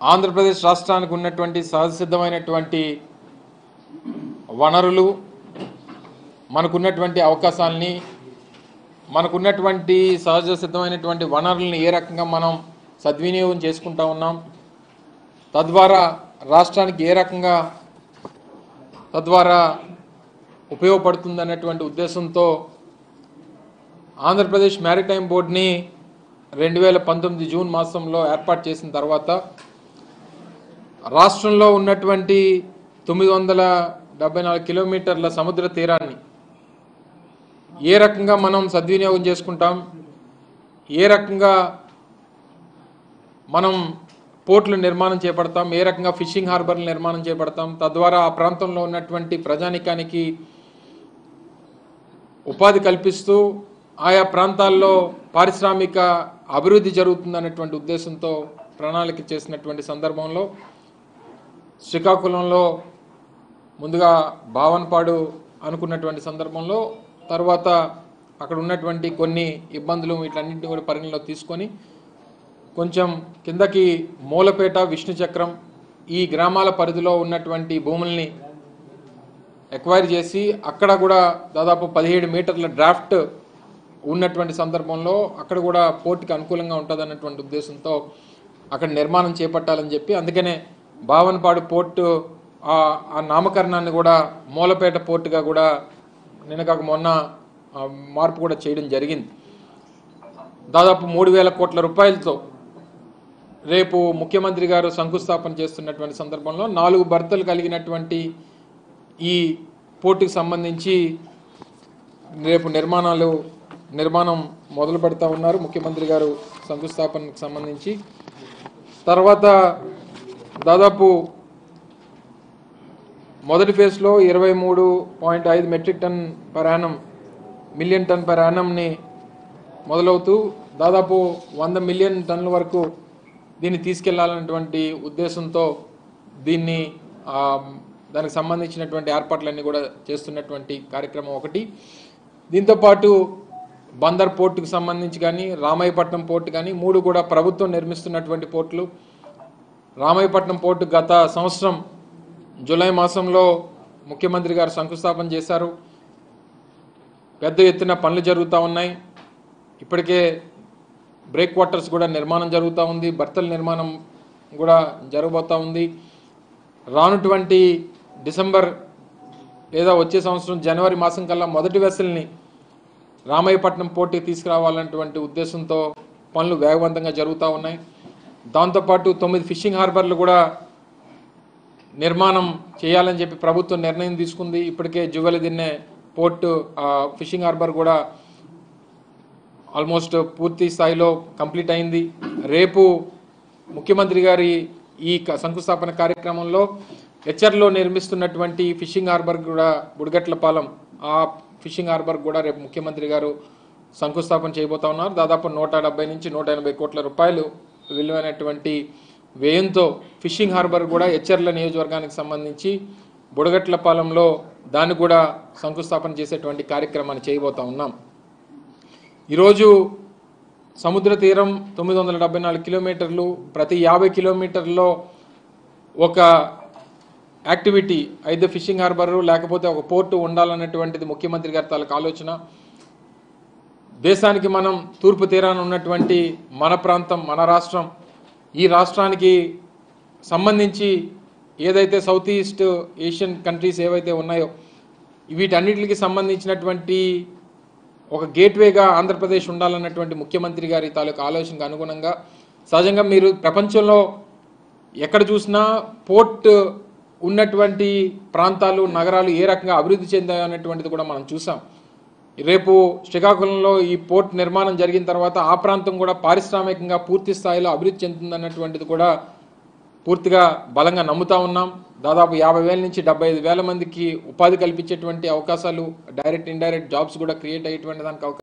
ఆంధ్రప్రదేశ్ రాష్ట్రానికి ఉన్నటువంటి సహజసిద్ధమైనటువంటి వనరులు మనకున్నటువంటి అవకాశాలని మనకున్నటువంటి సహజ సిద్ధమైనటువంటి వనరులను ఏ రకంగా మనం సద్వినియోగం చేసుకుంటా ఉన్నాం తద్వారా రాష్ట్రానికి ఏ రకంగా తద్వారా ఉపయోగపడుతుంది అన్నటువంటి ఉద్దేశంతో ఆంధ్రప్రదేశ్ మ్యారిటైమ్ బోర్డుని రెండు వేల పంతొమ్మిది జూన్ మాసంలో ఏర్పాటు చేసిన తర్వాత రాష్ట్రంలో ఉన్నటువంటి తొమ్మిది వందల డెబ్బై నాలుగు కిలోమీటర్ల సముద్ర తీరాన్ని ఏ రకంగా మనం సద్వినియోగం చేసుకుంటాం ఏ రకంగా మనం పోర్టుల నిర్మాణం చేపడతాం ఏ రకంగా ఫిషింగ్ హార్బర్ల నిర్మాణం చేపడతాం తద్వారా ఆ ప్రాంతంలో ఉన్నటువంటి ప్రజానికానికి ఉపాధి కల్పిస్తూ ఆయా ప్రాంతాల్లో పారిశ్రామిక అభివృద్ధి జరుగుతుందనేటువంటి ఉద్దేశంతో ప్రణాళిక చేసినటువంటి సందర్భంలో శ్రీకాకుళంలో ముందుగా భావనపాడు అనుకున్నటువంటి సందర్భంలో తర్వాత అక్కడ ఉన్నటువంటి కొన్ని ఇబ్బందులు వీటన్నింటినీ కూడా పరిగణలో తీసుకొని కొంచెం కిందకి మూలపేట విష్ణు చక్రం ఈ గ్రామాల పరిధిలో ఉన్నటువంటి భూముల్ని ఎక్వైర్ చేసి అక్కడ కూడా దాదాపు పదిహేడు మీటర్ల డ్రాఫ్ట్ ఉన్నటువంటి సందర్భంలో అక్కడ కూడా పోర్టుకి అనుకూలంగా ఉంటుంది అన్నటువంటి ఉద్దేశంతో అక్కడ నిర్మాణం చేపట్టాలని చెప్పి అందుకనే భావనపాడు పోర్టు ఆ ఆ నామకరణాన్ని కూడా మూలపేట పోర్టుగా కూడా నిన్న కాక మొన్న ఆ, మార్పు కూడా చేయడం జరిగింది దాదాపు మూడు వేల కోట్ల రూపాయలతో రేపు ముఖ్యమంత్రి గారు శంకుస్థాపన చేస్తున్నటువంటి సందర్భంలో నాలుగు భర్తలు కలిగినటువంటి ఈ పోర్టుకి సంబంధించి రేపు నిర్మాణాలు నిర్మాణం మొదలు పెడతా ఉన్నారు ముఖ్యమంత్రి గారు శంకుస్థాపనకు సంబంధించి తర్వాత దాదాపు మొదటి ఫేజ్లో ఇరవై మూడు పాయింట్ ఐదు metric ton per annum million ton per యానంని మొదలవుతూ దాదాపు వంద మిలియన్ టన్నుల వరకు దీన్ని తీసుకెళ్లాలన్నటువంటి ఉద్దేశంతో దీన్ని ఆ, దానికి సంబంధించినటువంటి ఏర్పాట్లన్నీ కూడా చేస్తున్నటువంటి కార్యక్రమం ఒకటి దీంతోపాటు బందర్ పోర్టుకు సంబంధించి కానీ రామాయపట్నం పోర్టు కానీ మూడు కూడా ప్రభుత్వం నిర్మిస్తున్నటువంటి పోర్టులు రామాయపట్నం పోర్టు గత సంవత్సరం జూలై మాసంలో ముఖ్యమంత్రి గారు శంకుస్థాపన చేశారు పెద్ద ఎత్తున పనులు జరుగుతూ ఉన్నాయి ఇప్పటికే బ్రేక్ వాటర్స్ కూడా నిర్మాణం జరుగుతూ ఉంది బర్తల నిర్మాణం కూడా జరగబోతూ ఉంది రానుటువంటి డిసెంబర్ లేదా వచ్చే సంవత్సరం జనవరి మాసం కల్లా మొదటి వెసల్ని రామాయపట్నం పోర్టుకి తీసుకురావాలన్నటువంటి ఉద్దేశంతో పనులు వేగవంతంగా జరుగుతూ ఉన్నాయి దాంతోపాటు తొమ్మిది ఫిషింగ్ హార్బర్లు కూడా నిర్మాణం చేయాలని చెప్పి ప్రభుత్వం నిర్ణయం తీసుకుంది ఇప్పటికే జువెలి దిన్నే పోర్టు ఆ, ఫిషింగ్ హార్బర్ కూడా ఆల్మోస్ట్ పూర్తి స్థాయిలో కంప్లీట్ అయింది రేపు ముఖ్యమంత్రి గారి ఈ క- శంకుస్థాపన కార్యక్రమంలో హెచ్చర్లో నిర్మిస్తున్నటువంటి ఫిషింగ్ హార్బర్ కూడా బుడగట్లపాలెం ఆ ఫిషింగ్ హార్బర్ కూడా రేపు ముఖ్యమంత్రి గారు శంకుస్థాపన చేయబోతా ఉన్నారు దాదాపు నూట డెబ్బై నుంచి నూట ఎనభై కోట్ల రూపాయలు విలువైనటువంటి వ్యయంతో ఫిషింగ్ హార్బర్ కూడా హెచ్చర్ల నియోజకవర్గానికి సంబంధించి బుడగట్లపాలెంలో దాన్ని కూడా శంకుస్థాపన చేసేటువంటి కార్యక్రమాన్ని చేయబోతా ఉన్నాం ఈరోజు సముద్ర తీరం తొమ్మిది వందల డెబ్బై నాలుగు కిలోమీటర్లు ప్రతి యాభై కిలోమీటర్లో ఒక యాక్టివిటీ అయితే ఫిషింగ్ హార్బర్ లేకపోతే ఒక పోర్టు ఉండాలన్నటువంటిది ముఖ్యమంత్రి గారి తాలూకు ఆలోచన దేశానికి మనం తూర్పు తీరాన ఉన్నటువంటి మన ప్రాంతం మన రాష్ట్రం ఈ రాష్ట్రానికి సంబంధించి ఏదైతే సౌత్ ఈస్ట్ ఏషియన్ కంట్రీస్ ఏవైతే ఉన్నాయో వీటన్నిటికి సంబంధించినటువంటి ఒక గేట్వేగా ఆంధ్రప్రదేశ్ ఉండాలన్నటువంటి ముఖ్యమంత్రి గారి తాలూకు ఆలోచనకు అనుగుణంగా సహజంగా మీరు ప్రపంచంలో ఎక్కడ చూసినా పోర్ట్ ఉన్నటువంటి ప్రాంతాలు నగరాలు ఏ రకంగా అభివృద్ధి చెందాయో అనేటువంటిది కూడా మనం చూసాం రేపు శ్రీకాకుళంలో ఈ పోర్ట్ నిర్మాణం జరిగిన తర్వాత ఆ ప్రాంతం కూడా పారిశ్రామికంగా పూర్తి స్థాయిలో అభివృద్ధి చెందుతుందన్నటువంటిది కూడా పూర్తిగా బలంగా నమ్ముతా ఉన్నాం దాదాపు యాభై వేల నుంచి డెబ్బై ఐదు వేల మందికి ఉపాధి కల్పించేటువంటి అవకాశాలు డైరెక్ట్ ఇండైరెక్ట్ జాబ్స్ కూడా క్రియేట్ అయ్యేటువంటి దానికి అవకాశం